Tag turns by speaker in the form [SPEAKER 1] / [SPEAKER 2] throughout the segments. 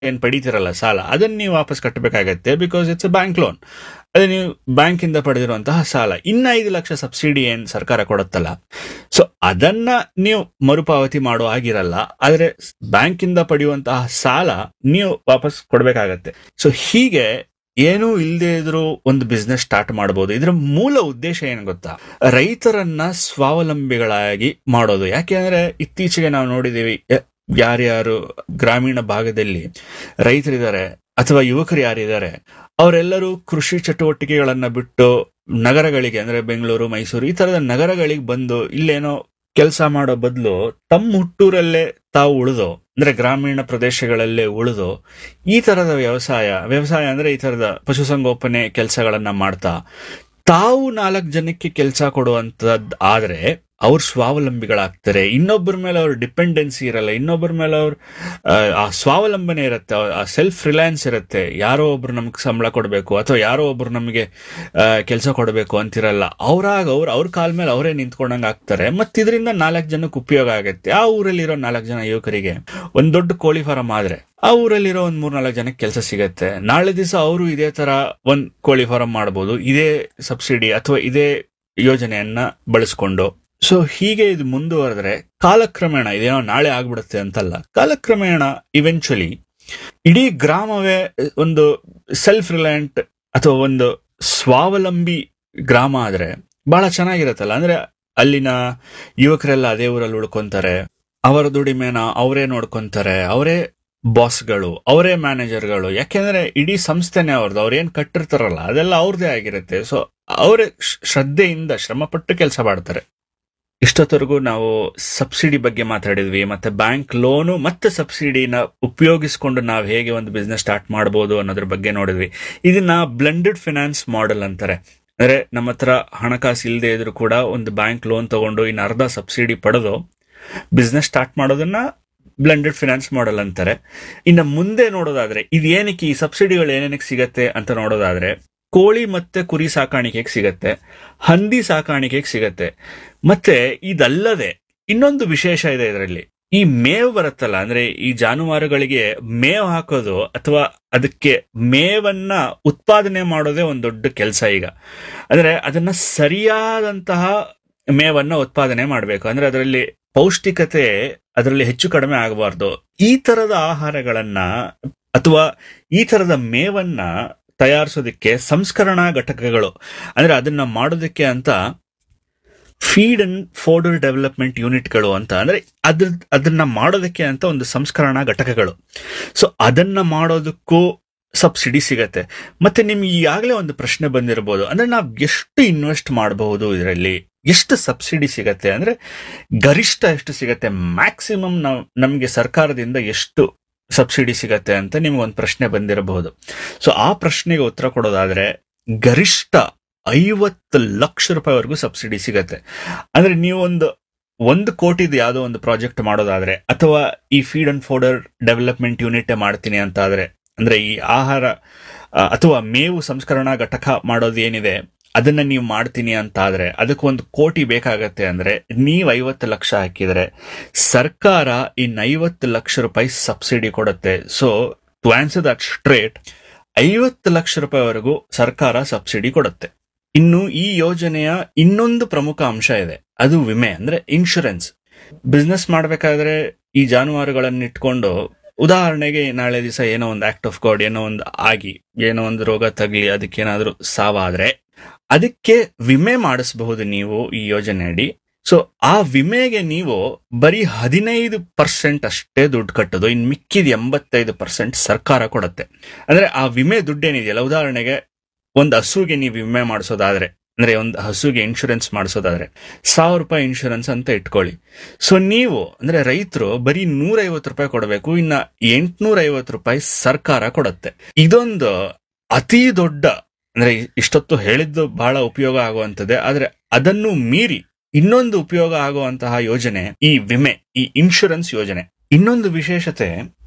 [SPEAKER 1] ಏನ್ ಪಡಿತಿರಲ್ಲ ಸಾಲ ಅದನ್ನ ನೀವು ವಾಪಸ್ ಕಟ್ಟಬೇಕಾಗತ್ತೆ because it's a bank loan ಅದೇ ನೀವು ಬ್ಯಾಂಕ್ ಇಂದ ಪಡೆದಿರುವಂತಹ ಸಾಲ ಇನ್ನ ಐದು ಲಕ್ಷ ಸಬ್ಸಿಡಿ ಏನ್ ಸರ್ಕಾರ ಕೊಡುತ್ತಲ್ಲ ಸೊ ಅದನ್ನ ನೀವು ಮರುಪಾವತಿ ಮಾಡೋ ಆಗಿರಲ್ಲ ಆದ್ರೆ ಬ್ಯಾಂಕ್ ಇಂದ ಪಡೆಯುವಂತಹ ಸಾಲ ನೀವು ವಾಪಸ್ ಕೊಡ್ಬೇಕಾಗತ್ತೆ ಸೊ ಹೀಗೆ ಏನೂ ಇಲ್ಲದೆ ಇದ್ರೂ ಒಂದು ಬಿಸ್ನೆಸ್ ಸ್ಟಾರ್ಟ್ ಮಾಡಬಹುದು ಇದರ ಮೂಲ ಉದ್ದೇಶ ಏನು ಗೊತ್ತಾ ರೈತರನ್ನ ಸ್ವಾವಲಂಬಿಗಳಾಗಿ ಮಾಡೋದು ಯಾಕೆಂದ್ರೆ ಇತ್ತೀಚೆಗೆ ನಾವು ನೋಡಿದೀವಿ ಯ- ಯಾರ್ಯಾರು ಗ್ರಾಮೀಣ ಭಾಗದಲ್ಲಿ ರೈತರಿದ್ದಾರೆ ಅಥವಾ ಯುವಕರು ಯಾರಿದ್ದಾರೆ ಅವರೆಲ್ಲರೂ ಕೃಷಿ ಚಟುವಟಿಕೆಗಳನ್ನ ಬಿಟ್ಟು ನಗರಗಳಿಗೆ ಅಂದ್ರೆ ಬೆಂಗಳೂರು ಮೈಸೂರು ಈ ತರದ ನಗರಗಳಿಗೆ ಬಂದು ಇಲ್ಲೇನೋ ಕೆಲಸ ಮಾಡೋ ಬದಲು ತಮ್ಮ ಹುಟ್ಟೂರಲ್ಲೇ ತಾವು ಉಳಿದು ಅಂದ್ರೆ ಗ್ರಾಮೀಣ ಪ್ರದೇಶಗಳಲ್ಲೇ ಉಳಿದು ಈ ತರದ ವ್ಯವಸಾಯ ವ್ಯವಸಾಯ ಅಂದ್ರೆ ಈ ತರದ ಪಶುಸಂಗೋಪನೆ ಕೆಲಸಗಳನ್ನ ಮಾಡ್ತಾ ತಾವು ನಾಲ್ಕು ಜನಕ್ಕೆ ಕೆಲಸ ಕೊಡುವಂತದ್ ಆದ್ರೆ ಅವ್ರು ಸ್ವಾವಲಂಬಿಗಳಾಗ್ತಾರೆ ಇನ್ನೊಬ್ಬರ ಮೇಲೆ ಅವ್ರ ಡಿಪೆಂಡೆನ್ಸಿ ಇರಲ್ಲ ಇನ್ನೊಬ್ಬರ ಮೇಲೆ ಅವ್ರ ಆ, ಆ ಸ್ವಾವಲಂಬನೆ ಇರುತ್ತೆ ಆ ಸೆಲ್ಫ್ ರಿಲಯನ್ಸ್ ಇರುತ್ತೆ ಯಾರೋ ಒಬ್ರು ನಮ್ಗೆ ಸಂಬಳ ಕೊಡಬೇಕು ಅಥವಾ ಯಾರೋ ಒಬ್ರು ನಮಗೆ ಕೆಲಸ ಕೊಡಬೇಕು ಅಂತಿರಲ್ಲ ಅವ್ರಾಗ ಅವ್ರು ಅವ್ರ ಕಾಲ ಮೇಲೆ ಅವರೇ ನಿಂತ್ಕೊಂಡಂಗೆ ಆಗ್ತಾರೆ ಮತ್ತೆ ಇದರಿಂದ ನಾಲ್ಕು ಜನಕ್ಕೆ ಉಪಯೋಗ ಆಗುತ್ತೆ ಆ ಊರಲ್ಲಿರೋ ನಾಲ್ಕು ಜನ ಯುವಕರಿಗೆ ಒಂದ್ ದೊಡ್ಡ ಕೋಳಿ ಫಾರಂ ಆದ್ರೆ ಆ ಊರಲ್ಲಿರೋ ಒಂದ್ ಮೂರ್ ನಾಲ್ಕು ಜನಕ್ಕೆ ಕೆಲಸ ಸಿಗತ್ತೆ ನಾಳೆ ದಿವಸ ಅವರು ಇದೇ ತರ ಒಂದ್ ಕೋಳಿ ಫಾರಂ ಮಾಡಬಹುದು ಇದೇ ಸಬ್ಸಿಡಿ ಅಥವಾ ಇದೇ ಯೋಜನೆಯನ್ನ ಬಳಸ್ಕೊಂಡು ಸೊ ಹೀಗೆ ಇದು ಮುಂದುವರೆದ್ರೆ ಕಾಲಕ್ರಮೇಣ ಇದೇನೋ ನಾಳೆ ಆಗ್ಬಿಡುತ್ತೆ ಅಂತಲ್ಲ ಕಾಲಕ್ರಮೇಣ ಇವೆಂಚುಲಿ ಇಡೀ ಗ್ರಾಮವೇ ಒಂದು ಸೆಲ್ಫ್ ರಿಲಯಂಟ್ ಅಥವಾ ಒಂದು ಸ್ವಾವಲಂಬಿ ಗ್ರಾಮ ಆದ್ರೆ ಬಹಳ ಚೆನ್ನಾಗಿರತ್ತಲ್ಲ ಅಂದ್ರೆ ಅಲ್ಲಿನ ಯುವಕರೆಲ್ಲ ಅದೇ ಊರಲ್ಲಿ ಉಳ್ಕೊಂತಾರೆ ಅವರ ದುಡಿಮೆನ ಅವರೇ ನೋಡ್ಕೊಂತಾರೆ ಅವರೇ ಬಾಸ್ಗಳು ಅವರೇ ಮ್ಯಾನೇಜರ್ಗಳು ಯಾಕೆಂದ್ರೆ ಇಡೀ ಸಂಸ್ಥೆನೇ ಅವ್ರದ್ದು ಅವ್ರೇನ್ ಕಟ್ಟಿರ್ತಾರಲ್ಲ ಅದೆಲ್ಲ ಅವ್ರದೇ ಆಗಿರುತ್ತೆ ಸೊ ಅವರೇ ಶ್ರದ್ಧೆಯಿಂದ ಶ್ರಮಪಟ್ಟು ಕೆಲಸ ಮಾಡ್ತಾರೆ ಇಷ್ಟೊತ್ತರೆಗೂ ನಾವು ಸಬ್ಸಿಡಿ ಬಗ್ಗೆ ಮಾತಾಡಿದ್ವಿ ಮತ್ತೆ ಬ್ಯಾಂಕ್ ಲೋನು ಮತ್ತೆ ಸಬ್ಸಿಡಿನ ಉಪಯೋಗಿಸ್ಕೊಂಡು ನಾವು ಹೇಗೆ ಒಂದು ಬಿಸ್ನೆಸ್ ಸ್ಟಾರ್ಟ್ ಮಾಡಬಹುದು ಅನ್ನೋದ್ರ ಬಗ್ಗೆ ನೋಡಿದ್ವಿ ಇದನ್ನ ಬ್ಲೆಂಡೆಡ್ ಫಿನಾನ್ಸ್ ಮಾಡೆಲ್ ಅಂತಾರೆ ಅಂದ್ರೆ ನಮ್ಮ ಹತ್ರ ಹಣಕಾಸು ಇಲ್ಲದೆ ಇದ್ರೂ ಕೂಡ ಒಂದು ಬ್ಯಾಂಕ್ ಲೋನ್ ತಗೊಂಡು ಇನ್ನು ಅರ್ಧ ಸಬ್ಸಿಡಿ ಪಡೆದು ಬಿಸ್ನೆಸ್ ಸ್ಟಾರ್ಟ್ ಮಾಡೋದನ್ನ ಬ್ಲೆಂಡೆಡ್ ಫಿನಾನ್ಸ್ ಮಾಡೆಲ್ ಅಂತಾರೆ ಇನ್ನು ಮುಂದೆ ನೋಡೋದಾದ್ರೆ ಇದು ಏನಕ್ಕೆ ಈ ಸಬ್ಸಿಡಿಗಳು ಏನೇನಕ್ಕೆ ಸಿಗತ್ತೆ ಅಂತ ನೋಡೋದಾದ್ರೆ ಕೋಳಿ ಮತ್ತೆ ಕುರಿ ಸಾಕಾಣಿಕೆಗೆ ಸಿಗತ್ತೆ ಹಂದಿ ಸಾಕಾಣಿಕೆಗೆ ಸಿಗತ್ತೆ ಮತ್ತೆ ಇದಲ್ಲದೆ ಇನ್ನೊಂದು ವಿಶೇಷ ಇದೆ ಇದರಲ್ಲಿ ಈ ಮೇವು ಬರುತ್ತಲ್ಲ ಅಂದ್ರೆ ಈ ಜಾನುವಾರುಗಳಿಗೆ ಮೇವು ಹಾಕೋದು ಅಥವಾ ಅದಕ್ಕೆ ಮೇವನ್ನ ಉತ್ಪಾದನೆ ಮಾಡೋದೇ ಒಂದು ದೊಡ್ಡ ಕೆಲಸ ಈಗ ಅಂದ್ರೆ ಅದನ್ನ ಸರಿಯಾದಂತಹ ಮೇವನ್ನ ಉತ್ಪಾದನೆ ಮಾಡಬೇಕು ಅಂದ್ರೆ ಅದರಲ್ಲಿ ಪೌಷ್ಟಿಕತೆ ಅದರಲ್ಲಿ ಹೆಚ್ಚು ಕಡಿಮೆ ಆಗಬಾರ್ದು ಈ ತರದ ಆಹಾರಗಳನ್ನ ಅಥವಾ ಈ ತರದ ಮೇವನ್ನ ತಯಾರಿಸೋದಕ್ಕೆ ಸಂಸ್ಕರಣಾ ಘಟಕಗಳು ಅಂದ್ರೆ ಅದನ್ನ ಮಾಡೋದಕ್ಕೆ ಅಂತ ಫೀಡ್ ಅಂಡ್ ಫೋಡರ್ ಡೆವಲಪ್ಮೆಂಟ್ ಯೂನಿಟ್ಗಳು ಅಂತ ಅಂದ್ರೆ ಅದ್ರ ಅದನ್ನ ಮಾಡೋದಕ್ಕೆ ಅಂತ ಒಂದು ಸಂಸ್ಕರಣಾ ಘಟಕಗಳು ಸೊ ಅದನ್ನ ಮಾಡೋದಕ್ಕೂ ಸಬ್ಸಿಡಿ ಸಿಗತ್ತೆ ಮತ್ತೆ ನಿಮ್ಗೆ ಈಗಾಗಲೇ ಒಂದು ಪ್ರಶ್ನೆ ಬಂದಿರಬಹುದು ಅಂದ್ರೆ ನಾವು ಎಷ್ಟು ಇನ್ವೆಸ್ಟ್ ಮಾಡಬಹುದು ಇದರಲ್ಲಿ ಎಷ್ಟು ಸಬ್ಸಿಡಿ ಸಿಗತ್ತೆ ಅಂದ್ರೆ ಗರಿಷ್ಠ ಎಷ್ಟು ಸಿಗತ್ತೆ ಮ್ಯಾಕ್ಸಿಮಮ್ ನಾವು ನಮಗೆ ಸರ್ಕಾರದಿಂದ ಎಷ್ಟು ಸಬ್ಸಿಡಿ ಸಿಗತ್ತೆ ಅಂತ ನಿಮ್ಗೆ ಒಂದು ಪ್ರಶ್ನೆ ಬಂದಿರಬಹುದು ಸೊ ಆ ಪ್ರಶ್ನೆಗೆ ಉತ್ತರ ಕೊಡೋದಾದ್ರೆ ಗರಿಷ್ಠ ಐವತ್ತು ಲಕ್ಷ ರೂಪಾಯಿವರೆಗೂ ಸಬ್ಸಿಡಿ ಸಿಗತ್ತೆ ಅಂದ್ರೆ ನೀವು ಒಂದು ಒಂದು ಕೋಟಿದು ಯಾವುದೋ ಒಂದು ಪ್ರಾಜೆಕ್ಟ್ ಮಾಡೋದಾದ್ರೆ ಅಥವಾ ಈ feed and fodder development unit ಮಾಡ್ತೀನಿ ಅಂತ ಆದ್ರೆ ಅಂದ್ರೆ ಈ ಆಹಾರ ಆ, ಅಥವಾ ಮೇವು ಸಂಸ್ಕರಣಾ ಘಟಕ ಮಾಡೋದು ಏನಿದೆ ಅದನ್ನ ನೀವು ಮಾಡ್ತೀನಿ ಅಂತ ಆದ್ರೆ ಅದಕ್ಕೆ ಒಂದು ಕೋಟಿ ಬೇಕಾಗತ್ತೆ ಅಂದ್ರೆ ನೀವು ಐವತ್ತು ಲಕ್ಷ ಹಾಕಿದ್ರೆ ಸರ್ಕಾರ ಇನ್ ಐವತ್ತು ಲಕ್ಷ ರೂಪಾಯಿ ಸಬ್ಸಿಡಿ ಕೊಡುತ್ತೆ so to answer that straight ಐವತ್ತು ಲಕ್ಷ ರೂಪಾಯಿವರೆಗೂ ಸರ್ಕಾರ ಸಬ್ಸಿಡಿ ಕೊಡುತ್ತೆ ಇನ್ನು ಈ ಯೋಜನೆಯ ಇನ್ನೊಂದು ಪ್ರಮುಖ ಅಂಶ ಇದೆ ಅದು ವಿಮೆ ಅಂದ್ರೆ ಇನ್ಶೂರೆನ್ಸ್ ಬಿಸ್ನೆಸ್ ಮಾಡ್ಬೇಕಾದ್ರೆ ಈ ಜಾನುವಾರುಗಳನ್ನ ಇಟ್ಕೊಂಡು ಉದಾಹರಣೆಗೆ ನಾಳೆ ದಿವಸ ಏನೋ ಒಂದು ಆಕ್ಟ್ ಆಫ್ ಗಾಡ್ ಏನೋ ಒಂದು ಆಗಿ ಏನೋ ಒಂದು ರೋಗ ತಗಲಿ ಅದಕ್ಕೇನಾದ್ರೂ ಸಾವಾದ್ರೆ ಅದಕ್ಕೆ ವಿಮೆ ಮಾಡಿಸಬಹುದು ನೀವು ಈ ಯೋಜನೆ ಅಡಿ ಸೊ ಆ ವಿಮೆಗೆ ನೀವು ಬರೀ ಹದಿನೈದು ಪರ್ಸೆಂಟ್ ಅಷ್ಟೇ ದುಡ್ಡು ಕಟ್ಟೋದು ಇನ್ ಮಿಕ್ಕಿದ ಎಂಬತ್ತೈದು ಪರ್ಸೆಂಟ್ ಸರ್ಕಾರ ಕೊಡುತ್ತೆ ಅಂದ್ರೆ ಆ ವಿಮೆ ದುಡ್ಡೇನಿದೆಯಲ್ಲ ಉದಾಹರಣೆಗೆ ಒಂದು ಹಸುಗೆ ನೀವು ವಿಮೆ ಮಾಡಿಸೋದಾದ್ರೆ ಅಂದ್ರೆ ಒಂದು ಹಸುಗೆ ಇನ್ಶೂರೆನ್ಸ್ ಮಾಡಿಸೋದಾದ್ರೆ ಸಾವಿರ ರೂಪಾಯಿ ಇನ್ಶೂರೆನ್ಸ್ ಅಂತ ಇಟ್ಕೊಳ್ಳಿ ಸೊ ನೀವು ಅಂದ್ರೆ ರೈತರು ಬರೀ ನೂರೈವತ್ತು ರೂಪಾಯಿ ಕೊಡಬೇಕು ಇನ್ನ ಎಂಟ್ನೂರ ಐವತ್ತು ರೂಪಾಯಿ ಸರ್ಕಾರ ಕೊಡುತ್ತೆ ಇದೊಂದು ಅತಿ ದೊಡ್ಡ ಅಂದ್ರೆ ಇಷ್ಟೊತ್ತು ಹೇಳಿದ್ದು ಬಹಳ ಉಪಯೋಗ ಆಗುವಂತದ್ದೇ ಆದ್ರೆ ಅದನ್ನು ಮೀರಿ ಇನ್ನೊಂದು ಉಪಯೋಗ ಆಗುವಂತಹ ಯೋಜನೆ ಈ ವಿಮೆ ಈ ಇನ್ಶೂರೆನ್ಸ್ ಯೋಜನೆ ಇನ್ನೊಂದು ವಿಶೇಷತೆ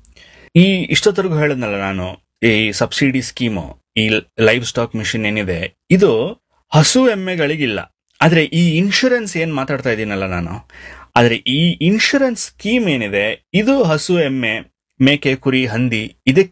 [SPEAKER 1] ಈ ಇಷ್ಟೊತ್ತರೆಗೂ ಹೇಳಿದ್ನಲ್ಲ ನಾನು ಈ ಸಬ್ಸಿಡಿ ಸ್ಕೀಮು ಈ ಲೈವ್ ಸ್ಟಾಕ್ ಮಿಷನ್ ಏನಿದೆ ಇದು ಹಸು ಎಮ್ಮೆಗಳಿಗಿಲ್ಲ ಆದ್ರೆ ಈ ಇನ್ಶೂರೆನ್ಸ್ ಏನ್ ಮಾತಾಡ್ತಾ ಇದ್ದೀನಲ್ಲ ನಾನು ಆದ್ರೆ ಈ ಇನ್ಶೂರೆನ್ಸ್ ಸ್ಕೀಮ್ ಏನಿದೆ ಇದು ಹಸು ಎಮ್ಮೆ ಮೇಕೆ ಕುರಿ ಹಂದಿ ಇದಕ್ಕೆ